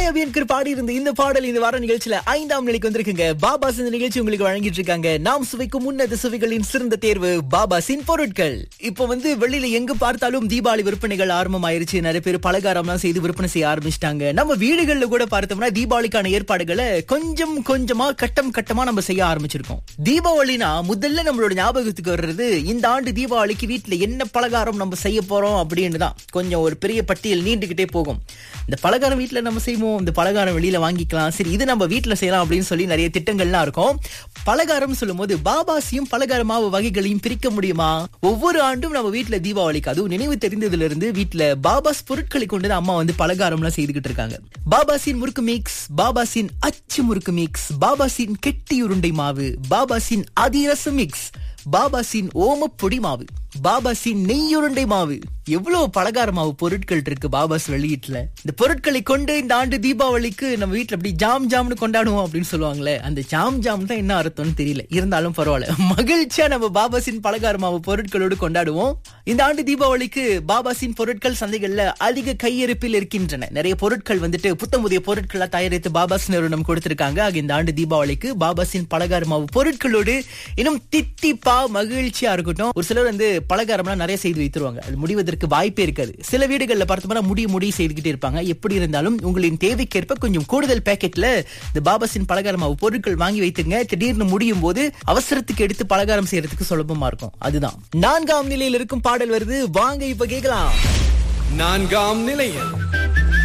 மாயா வியன்கர் பாடி இருந்த இந்த பாடல் இந்த வார நிகழ்ச்சியில ஐந்தாம் நிலைக்கு வந்திருக்குங்க பாபாஸ் இந்த நிகழ்ச்சி உங்களுக்கு வழங்கிட்டு இருக்காங்க நாம் சுவைக்கும் உன்னத சுவைகளின் சிறந்த தேர்வு பாபாஸின் பொருட்கள் இப்போ வந்து வெளியில எங்க பார்த்தாலும் தீபாவளி விற்பனைகள் ஆரம்பமாயிருச்சு நிறைய பேர் பலகாரம்லாம் செய்து விற்பனை செய்ய ஆரம்பிச்சிட்டாங்க நம்ம வீடுகள்ல கூட பார்த்தோம்னா தீபாவளிக்கான ஏற்பாடுகளை கொஞ்சம் கொஞ்சமா கட்டம் கட்டமா நம்ம செய்ய ஆரம்பிச்சிருக்கோம் தீபாவளினா முதல்ல நம்மளோட ஞாபகத்துக்கு வர்றது இந்த ஆண்டு தீபாவளிக்கு வீட்டுல என்ன பலகாரம் நம்ம செய்ய போறோம் அப்படின்னு தான் கொஞ்சம் ஒரு பெரிய பட்டியல் நீண்டுகிட்டே போகும் இந்த பலகாரம் வீட்டுல நம்ம செய்வோம் இந்த பலகாரம் வெளியில வாங்கிக்கலாம் சரி இது நம்ம வீட்டுல செய்யலாம் அப்படின்னு சொல்லி நிறைய திட்டங்கள்லாம் இருக்கும் பலகாரம் சொல்லும் போது பாபாசியும் பலகார மாவு வகைகளையும் பிரிக்க முடியுமா ஒவ்வொரு ஆண்டும் நம்ம வீட்டுல தீபாவளிக்கு அதுவும் நினைவு தெரிந்ததுல இருந்து வீட்டுல பாபாஸ் பொருட்களை கொண்டு தான் அம்மா வந்து பலகாரம்லாம் செய்துகிட்டு இருக்காங்க பாபாசின் முறுக்கு மிக்ஸ் பாபாசின் அச்சு முறுக்கு மிக்ஸ் பாபாசின் கெட்டி உருண்டை மாவு பாபாசின் அதிரச மிக்ஸ் பாபாசின் ஓமப்பொடி மாவு பாபாசின் நெய்யுருண்டை மாவு எவ்வளவு பலகார மாவு பொருட்கள் இருக்கு பாபாஸ் வெளியீட்டுல இந்த பொருட்களை கொண்டு இந்த ஆண்டு தீபாவளிக்கு நம்ம வீட்டுல அப்படி ஜாம் ஜாம்னு கொண்டாடுவோம் அப்படின்னு சொல்லுவாங்களே அந்த ஜாம் ஜாம் தான் என்ன அர்த்தம்னு தெரியல இருந்தாலும் பரவாயில்ல மகிழ்ச்சியா நம்ம பாபாசின் பலகார மாவு பொருட்களோடு கொண்டாடுவோம் இந்த ஆண்டு தீபாவளிக்கு பாபாசின் பொருட்கள் சந்தைகள்ல அதிக கையிருப்பில் இருக்கின்றன நிறைய பொருட்கள் வந்துட்டு புத்தம் புதிய பொருட்களா தயாரித்து பாபாஸ் நிறுவனம் கொடுத்திருக்காங்க ஆக இந்த ஆண்டு தீபாவளிக்கு பாபாசின் பலகார மாவு பொருட்களோடு இன்னும் தித்திப்பா மகிழ்ச்சியா இருக்கட்டும் ஒரு சிலர் வந்து பலகாரம்லாம் நிறைய செய்து வைத்துருவாங்க அது முடிவதற்கு வாய்ப்பே இருக்காது சில வீடுகள்ல பார்த்தோம்னா முடிய முடி செய்துகிட்டே இருப்பாங்க எப்படி இருந்தாலும் உங்களின் தேவைக்கேற்ப கொஞ்சம் கூடுதல் பேக்கெட்ல இந்த பாபாசின் பலகார மாவு பொருட்கள் வாங்கி வைத்துங்க திடீர்னு முடியும் போது அவசரத்துக்கு எடுத்து பலகாரம் செய்யறதுக்கு சுலபமா இருக்கும் அதுதான் நான்காம் நிலையில் இருக்கும் பாடல் வருது வாங்க இப்ப கேட்கலாம் நான்காம் நிலையம்